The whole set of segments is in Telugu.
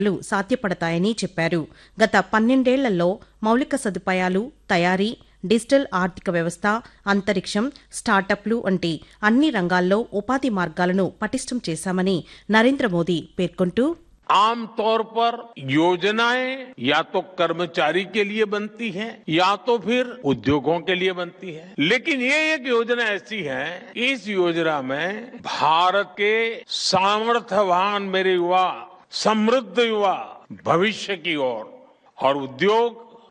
లు సాధ్యపడతాయని చెప్పారు గత పన్నెండేళ్లలో మౌలిక సదుపాయాలు తయారీ డిజిటల్ ఆర్థిక వ్యవస్థ అంతరిక్షం స్టార్టప్లు వంటి అన్ని రంగాల్లో ఉపాధి మార్గాలను పటిష్టం చేశామని నరేంద్ర మోదీ పేర్కొంటూ आमतौर पर योजनाएं या तो कर्मचारी के लिए बनती हैं या तो फिर उद्योगों के लिए बनती है लेकिन ये एक योजना ऐसी है इस योजना में भारत के सामर्थ्यवान मेरे युवा समृद्ध युवा भविष्य की ओर और उद्योग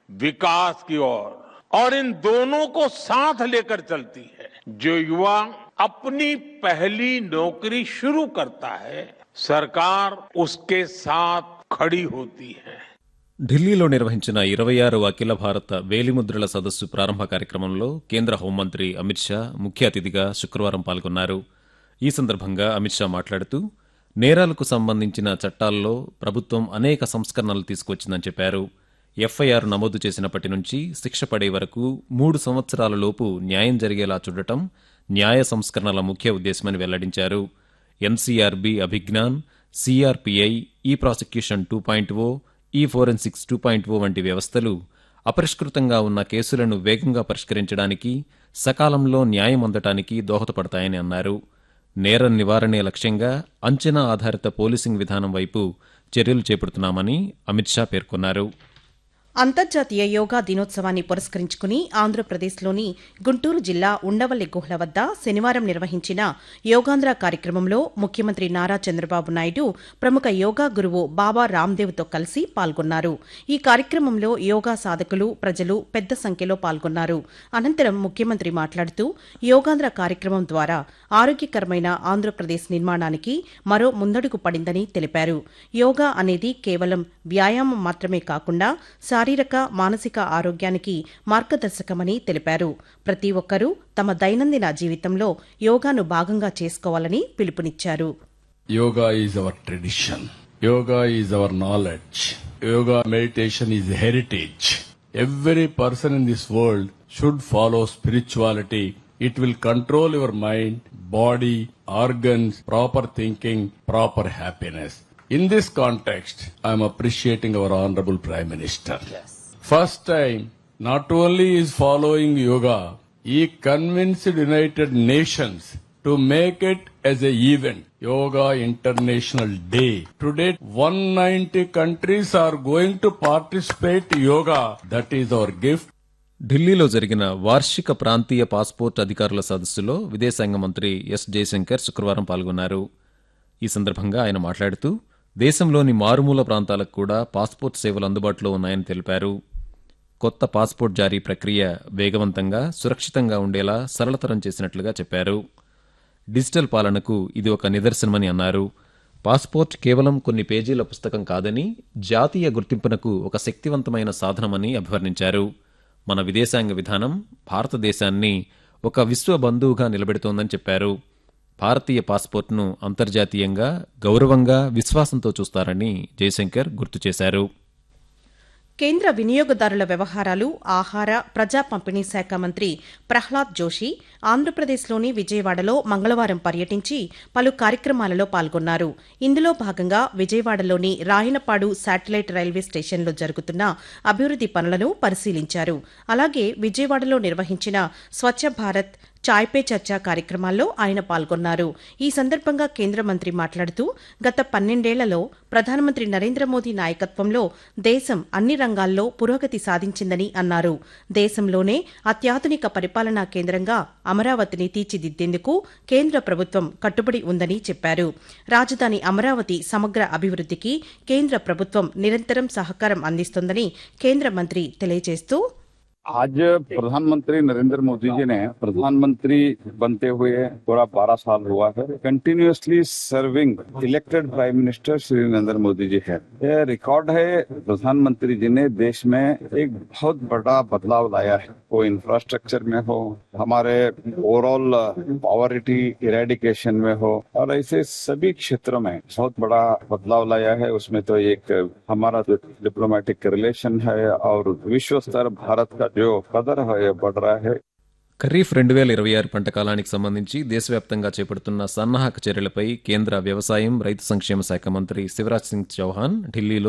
विकास की ओर और इन दोनों को साथ लेकर चलती है जो युवा अपनी पहली नौकरी शुरू करता है सरकार उसके साथ खड़ी होती है ఢిల్లీలో నిర్వహించిన ఇరవై ఆరు అఖిల భారత వేలిముద్రల సదస్సు ప్రారంభ కార్యక్రమంలో కేంద్ర హోంమంత్రి అమిత్ షా ముఖ్య అతిథిగా శుక్రవారం పాల్గొన్నారు ఈ సందర్భంగా అమిత్ షా మాట్లాడుతూ నేరాలకు సంబంధించిన చట్టాల్లో ప్రభుత్వం అనేక సంస్కరణలు తీసుకొచ్చిందని చెప్పారు ఎఫ్ఐఆర్ నమోదు చేసినప్పటి నుంచి శిక్ష పడే వరకు మూడు సంవత్సరాల లోపు న్యాయం జరిగేలా చూడటం న్యాయ సంస్కరణల ముఖ్య ఉద్దేశమని వెల్లడించారు ఎన్సీఆర్బీ అభిజ్ఞాన్ సిఆర్పిఐ ఈ ప్రాసిక్యూషన్ టూ పాయింట్ ఓ ఈ ఫోరెన్సిక్స్ టూ పాయింట్ ఓ వంటి వ్యవస్థలు అపరిష్కృతంగా ఉన్న కేసులను వేగంగా పరిష్కరించడానికి సకాలంలో న్యాయం అందటానికి దోహదపడతాయని అన్నారు నేర నివారణే లక్ష్యంగా అంచనా ఆధారిత పోలీసింగ్ విధానం వైపు చర్యలు చేపడుతున్నామని అమిత్ షా పేర్కొన్నారు అంతర్జాతీయ యోగా దినోత్సవాన్ని పురస్కరించుకుని ఆంధ్రప్రదేశ్లోని గుంటూరు జిల్లా ఉండవల్లి గుహల వద్ద శనివారం నిర్వహించిన యోగాంధ్ర కార్యక్రమంలో ముఖ్యమంత్రి నారా చంద్రబాబు నాయుడు ప్రముఖ యోగా గురువు బాబా రామ్దేవ్తో కలిసి పాల్గొన్నారు ఈ కార్యక్రమంలో యోగా సాధకులు ప్రజలు పెద్ద సంఖ్యలో పాల్గొన్నారు అనంతరం ముఖ్యమంత్రి మాట్లాడుతూ యోగాంధ్ర కార్యక్రమం ద్వారా ఆరోగ్యకరమైన ఆంధ్రప్రదేశ్ నిర్మాణానికి మరో ముందడుగు పడిందని తెలిపారు యోగా అనేది కేవలం వ్యాయామం మాత్రమే కాకుండా శారీరక మానసిక ఆరోగ్యానికి మార్గదర్శకమని తెలిపారు ప్రతి ఒక్కరూ తమ దైనందిన జీవితంలో యోగాను భాగంగా చేసుకోవాలని పిలుపునిచ్చారు Yoga is our tradition. Yoga is our knowledge. Yoga meditation is heritage. Every person in this world should follow spirituality. It will control your mind, body, organs, proper thinking, proper happiness. In this context, I am appreciating our Honorable Prime Minister. First time, not only is following yoga, he convinced United Nations to make it as a event. Yoga International Day. Today, 190 countries are going to participate yoga. That is our gift. ఢిల్లీలో జరిగిన వార్షిక ప్రాంతీయ పాస్పోర్ట్ అధికారుల సదస్సులో విదేశాంగ మంత్రి ఎస్ జయశంకర్ శుక్రవారం పాల్గొన్నారు ఈ సందర్భంగా ఆయన మాట్లాడుతూ దేశంలోని మారుమూల ప్రాంతాలకు కూడా పాస్పోర్ట్ సేవలు అందుబాటులో ఉన్నాయని తెలిపారు కొత్త పాస్పోర్ట్ జారీ ప్రక్రియ వేగవంతంగా సురక్షితంగా ఉండేలా సరళతరం చేసినట్లుగా చెప్పారు డిజిటల్ పాలనకు ఇది ఒక నిదర్శనమని అన్నారు పాస్పోర్ట్ కేవలం కొన్ని పేజీల పుస్తకం కాదని జాతీయ గుర్తింపునకు ఒక శక్తివంతమైన సాధనమని అభివర్ణించారు మన విదేశాంగ విధానం భారతదేశాన్ని ఒక విశ్వ బంధువుగా నిలబెడుతోందని చెప్పారు భారతీయ పాస్పోర్ట్ను అంతర్జాతీయంగా గౌరవంగా విశ్వాసంతో చూస్తారని జయశంకర్ గుర్తు చేశారు కేంద్ర వినియోగదారుల వ్యవహారాలు ఆహార ప్రజా పంపిణీ శాఖ మంత్రి ప్రహ్లాద్ జోషి ఆంధ్రప్రదేశ్లోని విజయవాడలో మంగళవారం పర్యటించి పలు కార్యక్రమాలలో పాల్గొన్నారు ఇందులో భాగంగా విజయవాడలోని రాయనపాడు శాటిలైట్ రైల్వే స్టేషన్లో జరుగుతున్న అభివృద్ది పనులను పరిశీలించారు అలాగే విజయవాడలో నిర్వహించిన స్వచ్ఛ భారత్ చాయ్ పే చర్చా కార్యక్రమాల్లో ఆయన పాల్గొన్నారు ఈ సందర్భంగా కేంద్ర మంత్రి మాట్లాడుతూ గత పన్నెండేళ్లలో ప్రధానమంత్రి నరేంద్ర మోదీ నాయకత్వంలో దేశం అన్ని రంగాల్లో పురోగతి సాధించిందని అన్నారు దేశంలోనే అత్యాధునిక పరిపాలనా కేంద్రంగా అమరావతిని తీర్చిదిద్దేందుకు కేంద్ర ప్రభుత్వం కట్టుబడి ఉందని చెప్పారు రాజధాని అమరావతి సమగ్ర అభివృద్దికి కేంద్ర ప్రభుత్వం నిరంతరం సహకారం అందిస్తోందని కేంద్ర మంత్రి తెలియజేస్తూ आज प्रधानमंत्री नरेंद्र मोदी जी ने प्रधानमंत्री बनते हुए पूरा बारह साल हुआ है continuously serving elected prime minister Shri Narendra Modi ji है यह रिकॉर्ड है प्रधानमंत्री जी ने देश में एक बहुत बड़ा बदलाव लाया है वो इंफ्रास्ट्रक्चर में हो हमारे ओवरऑल पॉवर्टी इरेडिकेशन में हो और ऐसे सभी क्षेत्रों में बहुत बड़ा बदलाव लाया है उसमें तो एक हमारा जो डिप्लोमेटिक रिलेशन है और विश्व स्तर भारत का जो कदर है ये बढ़ रहा है ఖరీఫ్ రెండు వేల ఇరవై ఆరు పంట కాలానికి సంబంధించి దేశవ్యాప్తంగా చేపడుతున్న సన్నాహక చర్యలపై కేంద్ర వ్యవసాయం రైతు సంక్షేమ శాఖ మంత్రి శివరాజ్ సింగ్ చౌహాన్ ఢిల్లీలో